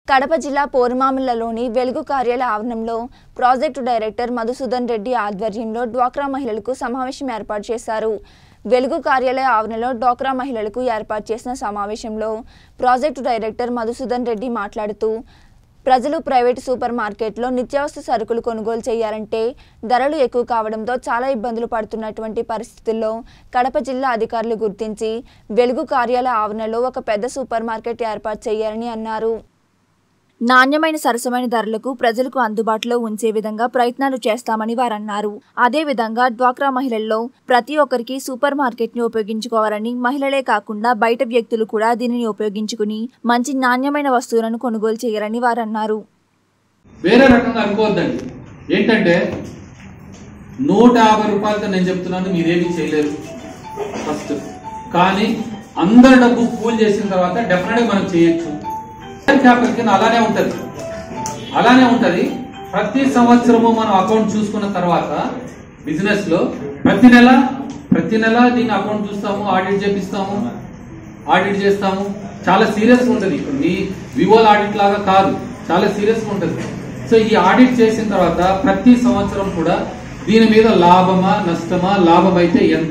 కడప జిల్లా పోరుమామిళ్లలోని వెలుగు కార్యాలయ ఆవరణంలో ప్రాజెక్టు డైరెక్టర్ మధుసూదన్ రెడ్డి ఆధ్వర్యంలో డ్వాక్రా మహిళలకు సమావేశం ఏర్పాటు చేశారు వెలుగు కార్యాలయ ఆవరణలో డ్వాక్రా మహిళలకు ఏర్పాటు చేసిన సమావేశంలో ప్రాజెక్టు డైరెక్టర్ మధుసూదన్ రెడ్డి మాట్లాడుతూ ప్రజలు ప్రైవేటు సూపర్ మార్కెట్లో నిత్యావసర సరుకులు కొనుగోలు చేయాలంటే ధరలు ఎక్కువ కావడంతో చాలా ఇబ్బందులు పడుతున్నటువంటి పరిస్థితుల్లో కడప జిల్లా అధికారులు గుర్తించి వెలుగు కార్యాలయ ఆవరణలో ఒక పెద్ద సూపర్ మార్కెట్ ఏర్పాటు చేయాలని అన్నారు నాణ్యమైన సరసమైన ధరలకు ప్రజలకు అందుబాటులో ఉంచే విధంగా ప్రయత్నాలు చేస్తామని వారన్నారు అదేవిధంగా డ్వాక్రా మహిళల్లో ప్రతి ఒక్కరికి సూపర్ మార్కెట్ ని ఉపయోగించుకోవాలని మహిళలే కాకుండా బయట వ్యక్తులు కూడా దీనిని ఉపయోగించుకుని మంచి నాణ్యమైన వస్తువులను కొనుగోలు చేయాలని వారన్నారు వేరే రకంగా అనుకోవద్దండి ఏంటంటే నూట యాభై రూపాయలతో నేను చెప్తున్నాను మీరేమీ చేయలేరు ఫస్ట్ కానీ అందరి డబ్బు పూల్ చేసిన తర్వాత డెఫినెట్గా మనం చేయొచ్చు క్యాపిటల్ కింద అలానే ఉంటది అలానే ఉంటది ప్రతి సంవత్సరము మనం అకౌంట్ చూసుకున్న తర్వాత బిజినెస్ లో ప్రతి నెల ప్రతి నెల దీని అకౌంట్ చూస్తాము ఆడిట్ చేపిస్తాము ఆడిట్ చేస్తాము చాలా సీరియస్ ఉంటుంది మీ వివోల్ ఆడిట్ లాగా కాదు చాలా సీరియస్ ఉంటుంది సో ఈ ఆడిట్ చేసిన తర్వాత ప్రతి సంవత్సరం కూడా దీని మీద లాభమా నష్టమా లాభం అయితే ఎంత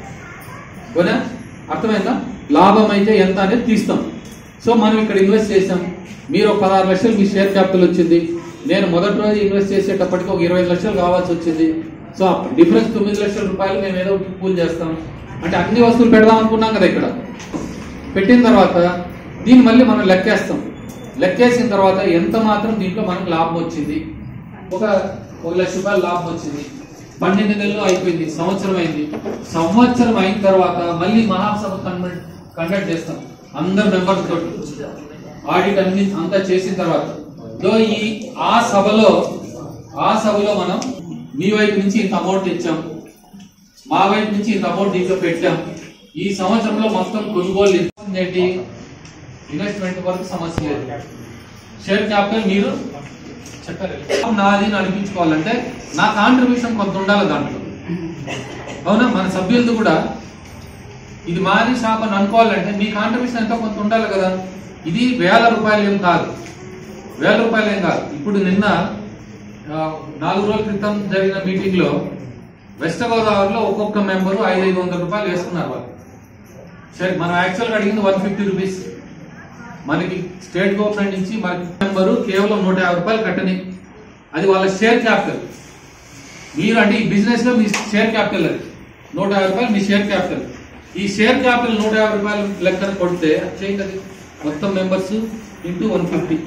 ఓనా అర్థమైందా లాభం అయితే ఎంత అనేది తీస్తాం సో మనం ఇక్కడ ఇన్వెస్ట్ చేసాం మీరు ఒక పదహారు లక్షలు మీ షేర్ క్యాపిటల్ వచ్చింది నేను మొదటి రోజు ఇన్వెస్ట్ చేసేటప్పటికి ఒక ఇరవై లక్షలు కావాల్సి వచ్చింది సో డిఫరెన్స్ తొమ్మిది లక్షల రూపాయలు మేము ఏదో ఒకటి పూల్ చేస్తాం అంటే అన్ని వస్తువులు పెడదాం అనుకున్నాం కదా ఇక్కడ పెట్టిన తర్వాత దీన్ని మళ్ళీ మనం లెక్కేస్తాం లెక్కేసిన తర్వాత ఎంత మాత్రం దీంట్లో మనకు లాభం వచ్చింది ఒక ఒక లక్ష రూపాయలు లాభం వచ్చింది పన్నెండు నెలలు అయిపోయింది సంవత్సరం అయింది సంవత్సరం అయిన తర్వాత మళ్ళీ మహాసభ కన్వెంట్ కండక్ట్ చేస్తాం అందరు మెంబర్స్ తోటి ఆడిట్ అన్ని అంతా చేసిన తర్వాత దో ఈ ఆ సభలో ఆ సభలో మనం మీ వైపు నుంచి ఇంత అమౌంట్ ఇచ్చాం మా వైపు నుంచి ఇంత అమౌంట్ దీంట్లో పెట్టాం ఈ సంవత్సరంలో మొత్తం కొనుగోలు ఏంటి ఇన్వెస్ట్మెంట్ వరకు సమస్య లేదు షేర్ క్యాపిటల్ మీరు చెప్పారు నాది అని అనిపించుకోవాలంటే నా కాంట్రిబ్యూషన్ కొంత ఉండాలి దాంట్లో అవునా మన సభ్యులది కూడా ఇది మాది షాప్ అని అనుకోవాలంటే మీ కాంట్రిబ్యూషన్ ఎంతో కొంత ఉండాలి కదా ఇది వేల రూపాయలు ఏం కాదు వేల రూపాయలు ఏం కాదు ఇప్పుడు నిన్న ఆ, నాలుగు రోజుల క్రితం జరిగిన మీటింగ్ లో వెస్ట్ గోదావరిలో ఒక్కొక్క మెంబరు ఐదు ఐదు వందల రూపాయలు వేసుకున్నారు వాళ్ళు సరే మనం యాక్చువల్గా అడిగింది వన్ ఫిఫ్టీ రూపీస్ మనకి స్టేట్ గవర్నమెంట్ నుంచి మనకి మెంబరు కేవలం నూట యాభై రూపాయలు కట్టని అది వాళ్ళ షేర్ క్యాపిటల్ మీరు అంటే ఈ బిజినెస్ లో మీ షేర్ క్యాపిటల్ అది నూట యాభై రూపాయలు మీ షేర్ క్యాపిటల్ ఈ షేర్ క్యాపిటల్ నూట యాభై రూపాయలు లెక్కన కొడితే చేయండి అది మొత్తం మెంబర్స్ ఇంటూ వన్ ఫిఫ్టీ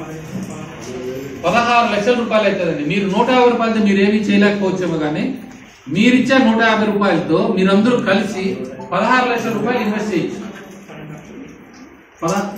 పదహారు లక్షల రూపాయలు అవుతుందండి మీరు నూట యాభై రూపాయలతో మీరు ఏమీ చేయలేకపోవచ్చేమో కానీ మీరిచ్చే నూట యాభై రూపాయలతో మీరందరూ కలిసి పదహారు లక్షల రూపాయలు ఇన్వెస్ట్ చేయొచ్చు పద-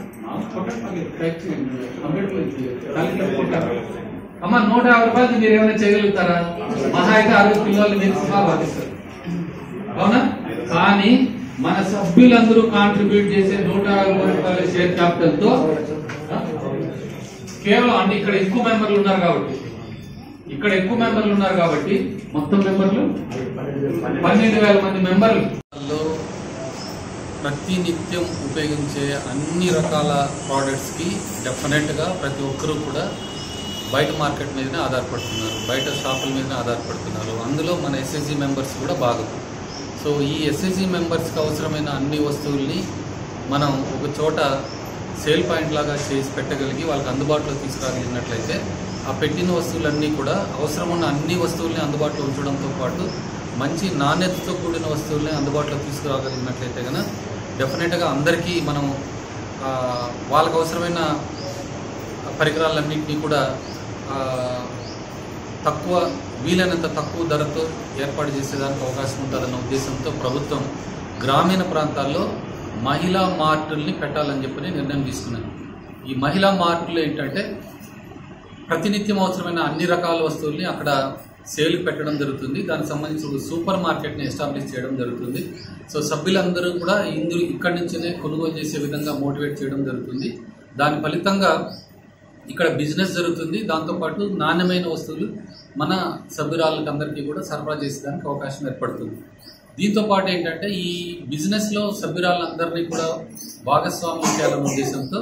అమ్మ నూట యాభై రూపాయలకి మీరు ఏమైనా చేయగలుగుతారా మహా అయితే అరవై కిలోలు మీరు సుమారు వాదిస్తారు అవునా కానీ మన సభ్యులందరూ కాంట్రిబ్యూట్ చేసే నూట యాభై రూపాయల షేర్ క్యాపిటల్ తో ఆ, కేవలం అంటే ఇక్కడ ఎక్కువ మెంబర్లు ఉన్నారు కాబట్టి ఇక్కడ ఎక్కువ మెంబర్లు ఉన్నారు కాబట్టి మొత్తం మెంబర్లు పన్నెండు వేల మంది మెంబర్లు లో ప్రతి నిత్యం ఉపయోగించే అన్ని రకాల ప్రోడక్ట్స్కి డెఫినెట్గా ప్రతి ఒక్కరూ కూడా బయట మార్కెట్ మీదనే ఆధారపడుతున్నారు బయట షాపుల మీదనే ఆధారపడుతున్నారు అందులో మన ఎస్ఎస్జి మెంబర్స్ కూడా భాగం సో ఈ ఎస్ఎస్జి మెంబర్స్కి అవసరమైన అన్ని వస్తువుల్ని మనం ఒక చోట సేల్ పాయింట్ లాగా చేసి పెట్టగలిగి వాళ్ళకి అందుబాటులో తీసుకురాగలిగినట్లయితే ఆ పెట్టిన వస్తువులన్నీ కూడా అవసరం ఉన్న అన్ని వస్తువుల్ని అందుబాటులో ఉంచడంతో పాటు మంచి నాణ్యతతో కూడిన వస్తువుల్ని అందుబాటులో తీసుకురాగలిగినట్లయితే కనుక డెఫినెట్గా అందరికీ మనం ఆ, వాళ్ళకు అవసరమైన పరికరాలన్నింటినీ కూడా ఆ, తక్కువ వీలైనంత తక్కువ ధరతో ఏర్పాటు చేసేదానికి అవకాశం ఉంటుందన్న ఉద్దేశంతో ప్రభుత్వం గ్రామీణ ప్రాంతాల్లో మహిళా మార్టుల్ని పెట్టాలని చెప్పని నిర్ణయం తీసుకున్నాను ఈ మహిళా మార్టులు ఏంటంటే ప్రతినిత్యం అవసరమైన అన్ని రకాల వస్తువుల్ని అక్కడ సేల్ పెట్టడం జరుగుతుంది దానికి సంబంధించి ఒక సూపర్ మార్కెట్ని ఎస్టాబ్లిష్ చేయడం జరుగుతుంది సో సభ్యులందరూ కూడా ఇందులో ఇక్కడి నుంచినే కొనుగోలు చేసే విధంగా మోటివేట్ చేయడం జరుగుతుంది దాని ఫలితంగా ఇక్కడ బిజినెస్ జరుగుతుంది దాంతోపాటు నాణ్యమైన వస్తువులు మన సభ్యురాళ్ళకి అందరికీ కూడా సరఫరా చేసేదానికి అవకాశం ఏర్పడుతుంది దీంతో పాటు ఏంటంటే ఈ బిజినెస్లో సభ్యురాళ్ళందరినీ కూడా భాగస్వామ్యం చేయాలన్న ఉద్దేశంతో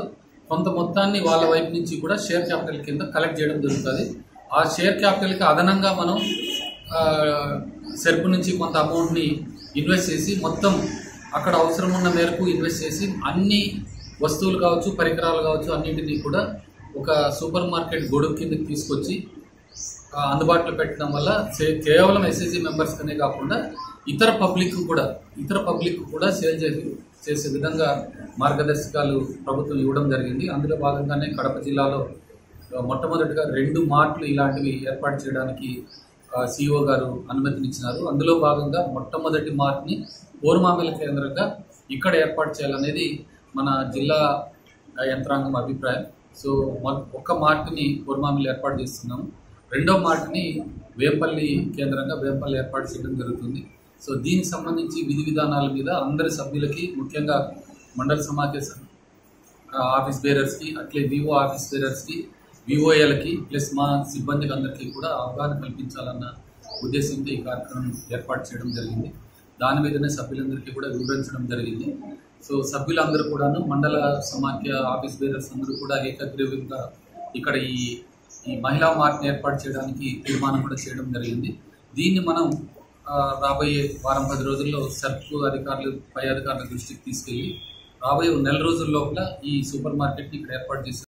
కొంత మొత్తాన్ని వాళ్ళ వైపు నుంచి కూడా షేర్ క్యాపిటల్ కింద కలెక్ట్ చేయడం జరుగుతుంది ఆ షేర్ క్యాపిటల్కి అదనంగా మనం ఆ, సెర్పు నుంచి కొంత అమౌంట్ని ఇన్వెస్ట్ చేసి మొత్తం అక్కడ అవసరం ఉన్న మేరకు ఇన్వెస్ట్ చేసి అన్ని వస్తువులు కావచ్చు పరికరాలు కావచ్చు అన్నింటినీ కూడా ఒక సూపర్ మార్కెట్ గొడుగు కిందకి తీసుకొచ్చి ఆ, అందుబాటులో పెట్టడం వల్ల సే- కేవలం ఎస్ఎస్జి మెంబర్స్ కనే కాకుండా ఇతర పబ్లిక్ కూడా ఇతర పబ్లిక్ కూడా సేల్ చేసి చేసే విధంగా మార్గదర్శకాలు ప్రభుత్వం ఇవ్వడం జరిగింది అందులో భాగంగానే కడప జిల్లాలో ఆ, మొట్టమొదటిగా రెండు మార్ట్లు ఇలాంటివి ఏర్పాటు చేయడానికి సిఇఓ గారు అనుమతినిచ్చినారు అందులో భాగంగా మొట్టమొదటి మార్ట్ని ఓర్మామిల కేంద్రంగా ఇక్కడ ఏర్పాటు చేయాలనేది మన జిల్లా ఆ, యంత్రాంగం అభిప్రాయం సో మొ- ఒక్క మార్ట్ని ఓర్మామిలు ఏర్పాటు చేస్తున్నాము రెండో మార్ట్ని వేంపల్లి కేంద్రంగా వేంపల్లి ఏర్పాటు చేయడం జరుగుతుంది సో దీనికి సంబంధించి విధి విధానాల మీద అందరి సభ్యులకి ముఖ్యంగా మండల సమాఖ్య సభ- ఆ, ఆఫీస్ బేరర్స్కి అట్లే వివో ఆఫీస్ బేరర్స్కి వివోఏలకి ప్లస్ మా సిబ్బందికి అందరికీ కూడా అవగాహన కల్పించాలన్న ఉద్దేశంతో ఈ కార్యక్రమం ఏర్పాటు చేయడం జరిగింది దాని మీదనే సభ్యులందరికీ కూడా వివరించడం జరిగింది సో సభ్యులందరూ కూడాను మండల సమాఖ్య ఆఫీస్ బేరర్స్ అందరూ కూడా ఏకగ్రీవంగా ఇక్కడ ఈ ఈ మహిళా మార్ట్ని ఏర్పాటు చేయడానికి తీర్మానం కూడా చేయడం జరిగింది దీన్ని మనం ఆ, రాబోయే వారం పది రోజుల్లో సర్పు అధికారులు పై అధికారుల దృష్టికి తీసుకెళ్లి రాబోయే నెల రోజుల లోపల ఈ సూపర్ మార్కెట్ని ఇక్కడ ఏర్పాటు చేసి